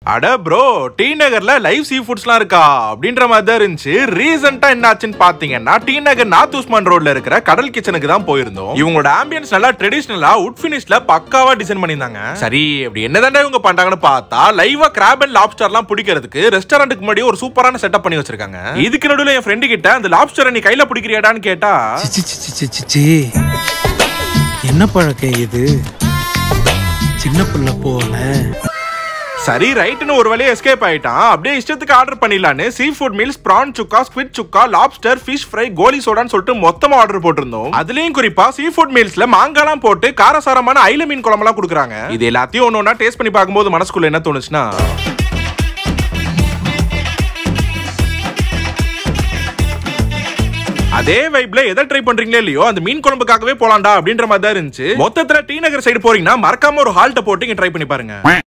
அட bro T நகர்ல live sea ஃபுட்ஸ்லாம் இருக்கா அப்படின்ற மாதிரி தான் இருந்துச்சு ரீசெண்டா என்ன ஆச்சுன்னு பாத்தீங்கன்னா டி நகர் நார்த் உஸ்மான் ரோட்ல இருக்கிற கடல் கிச்சனுக்கு தான் போயிருந்தோம் இவங்களோட ஆம்பியன்ஸ் நல்லா ட்ரெடிஷனலா உட் ஃபினிஷ்ல பக்காவா டிசைன் பண்ணியிருந்தாங்க சரி அப்படி என்னதான்டா இவங்க பண்றாங்கன்னு பார்த்தா லைவா கிராப் அண்ட் லாப்ஸ்டர்லாம் பிடிக்கிறதுக்கு ரெஸ்டாரண்ட்டுக்கு முன்னாடி ஒரு சூப்பரான செட்டப் பண்ணி வச்சிருக்காங்க இதுக்கு நடுவுல என் ஃப்ரெண்டு கிட்ட அந்த லாப்ஸ்டரை நீ கையில பிடிக்கிறியாடான்னு கேட்டா சி, சி, சி, சி, சி, சி. என்ன பழக்கம் இது சின்ன புள்ள போல சரி ரைட்னு ஒரு வழியா எஸ்கேப் ஆயிட்டான் அப்படியே இஷ்டத்துக்கு ஆர்டர் பண்ணிடலான்னு sea food meals prawn chukka squid chukka lobster fish fry goli சோடான்னு சொல்லிட்டு மொத்தமா ஆர்டர் போட்டிருந்தோம் அதுலயும் குறிப்பா சீ ஃபுட் மீல்ஸ்ல மாங்காலாம் போட்டு காரசாரமான ஐல மீன் குழம்பெல்லாம் கொடுக்குறாங்க இது எல்லாத்தையும் ஒன்னு ஒன்னா டேஸ்ட் பண்ணி பார்க்கும்போது மனசுக்குள்ள என்ன தோணுச்சுன்னா அதே வைப்ல எதை ட்ரை பண்றீங்களோ இல்லையோ அந்த மீன் குழம்புக்காகவே போலாம்டா அப்படின்ற மாதிரி தான் இருந்துச்சு மொத்தத்துல டி நகர் சைடு போறீங்கன்னா மறக்காம ஒரு ஹால்ட்ட போட்டு இங்க ட்ரை பண்ணி பாருங்க